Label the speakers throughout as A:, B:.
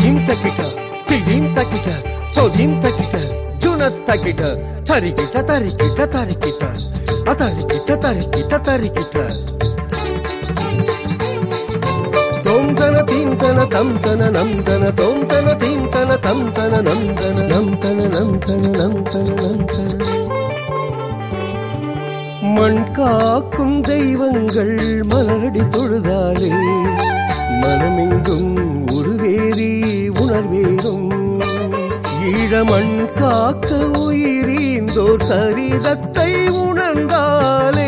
A: திஜிம் தக்கிட்ட திஜிம் தக்கிட்ட தொதிம் தக்கிட்ட ஜுன தக்கிட்ட தரிக்கிட்ட தரிக்கிட்ட தரிக்கிட்ட அதரிக்கிட்ட தரிக்கிட்ட தரிக்கிட்ட தோம் தன தீம் தன தம் தன நம் தன தோம் தன தீம் தன தம் தன நம் தன நம் தன நம் தன நம் தன நம் தன மண் காக்கும் தெய்வங்கள் மலரடி தொழுதாலே மனமெங்கும் உருவேறி உணர்வேறும் ஈழமண் காக்க உயிரீந்தோர் சரிதத்தை உணர்ந்தாலே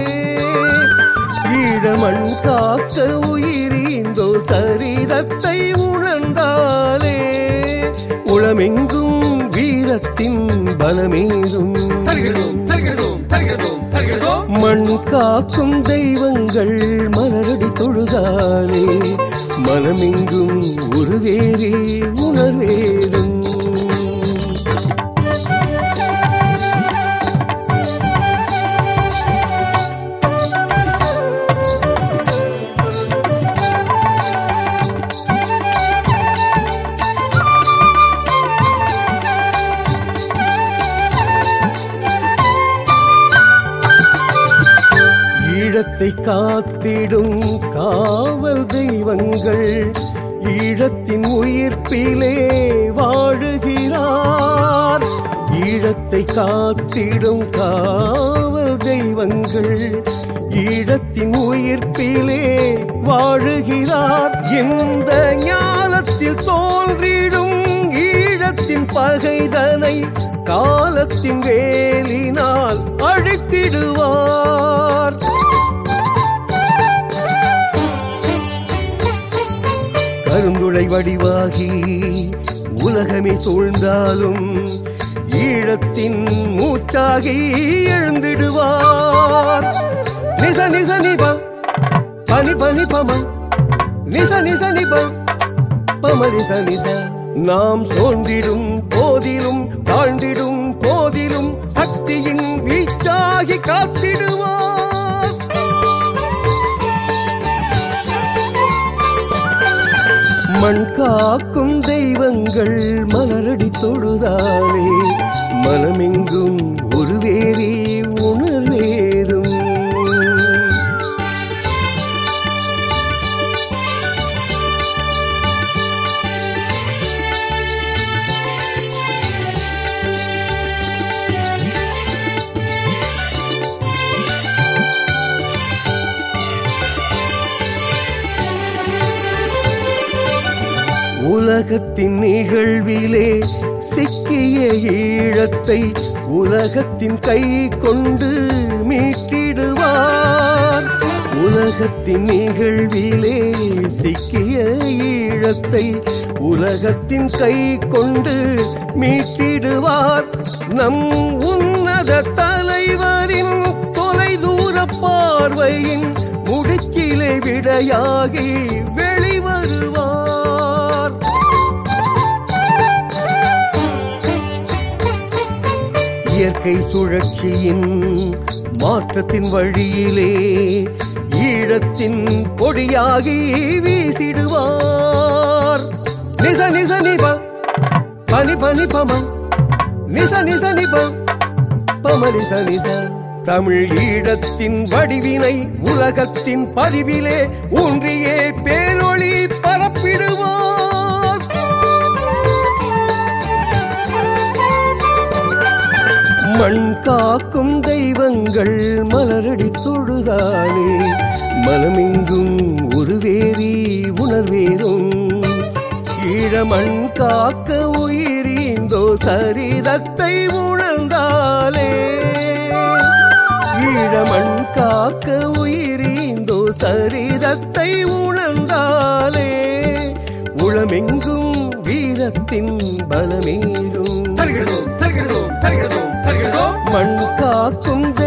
A: ஈழமண் காக்க உயிரீந்தோ சரிதத்தை உணர்ந்தாலே உளமெங்கும் வீரத்தின் பலமேறும்
B: தருகிறோம் தருகிறோம் தருகிறோம் தருகிறோம்
A: மண் காக்கும் தெய்வங்கள் மலரடி தொழுதாலே மனமெங்கும் உருவேறி உணர்வேறும் ஈழத்தை காத்திடும் காவல் தெய்வங்கள் ஈழத்தின் உயிர்ப்பிலே வாழுகிறார் ஈழத்தை காத்திடும் காவல் தெய்வங்கள் ஈழத்தின் உயிர்ப்பிலே வாழுகிறார் இந்த ஞானத்தில் தோன்றிடும் ஈழத்தின் பகைதனை காலத்தின் வேலினால் அழித்திடுவார் கருந்துளை வடிவாகி உலகமே சூழ்ந்தாலும் ஈழத்தின் மூச்சாகி எழுந்திடுவார் நிச நிச நிப பனி பனி பம நிச நிச நிப பம நிச நிச நாம் சோன்றிடும் போதிலும் தாழ்ந்திடும் போதிலும் சக்தியின் வீச்சாகி காத்திடுவார் மண் காக்கும் தெய்வங்கள் மலரடி தொழுதாலே மனமெங்கும் உருவேறி உணர்வேறும் உலகத்தின் நிகழ்விலே சிக்கிய ஈழத்தை உலகத்தின் கை கொண்டு மீட்டிடுவார் உலகத்தின் நிகழ்விலே சிக்கிய ஈழத்தை உலகத்தின் கை கொண்டு மீட்டிடுவார் நம் உன்னத தலைவரின் தொலைதூர பார்வையின் முடிச்சிலே விடையாகி வெளிவருவார் இயற்கை சுழற்சியின் மாற்றத்தின் வழியிலே ஈழத்தின் கொடியாகி வீசிடுவார் நிச நிச நிப பனி பனி பம நிச நிச நிப பம நிச நிச தமிழ் ஈழத்தின் வடிவினை உலகத்தின் பதிவிலே ஊன்றியே பேரொளி பரப்பிடுவார் மண் காக்கும் தெய்வங்கள் மலரடி தொழுதாலே மனமெங்கும் உருவேறி உணர்வேறும் ஈழமண் காக்க உயிரீந்தோ சரிதத்தை உணர்ந்தாலே ஈழமண் காக்க உயிரீந்தோ சரிதத்தை உணர்ந்தாலே உளமெங்கும் வீரத்தின் பலமேறும்
B: தருகிறோம் தருகிறோம் தருகிறோம் தருகிறோம்
A: மண் காக்கும்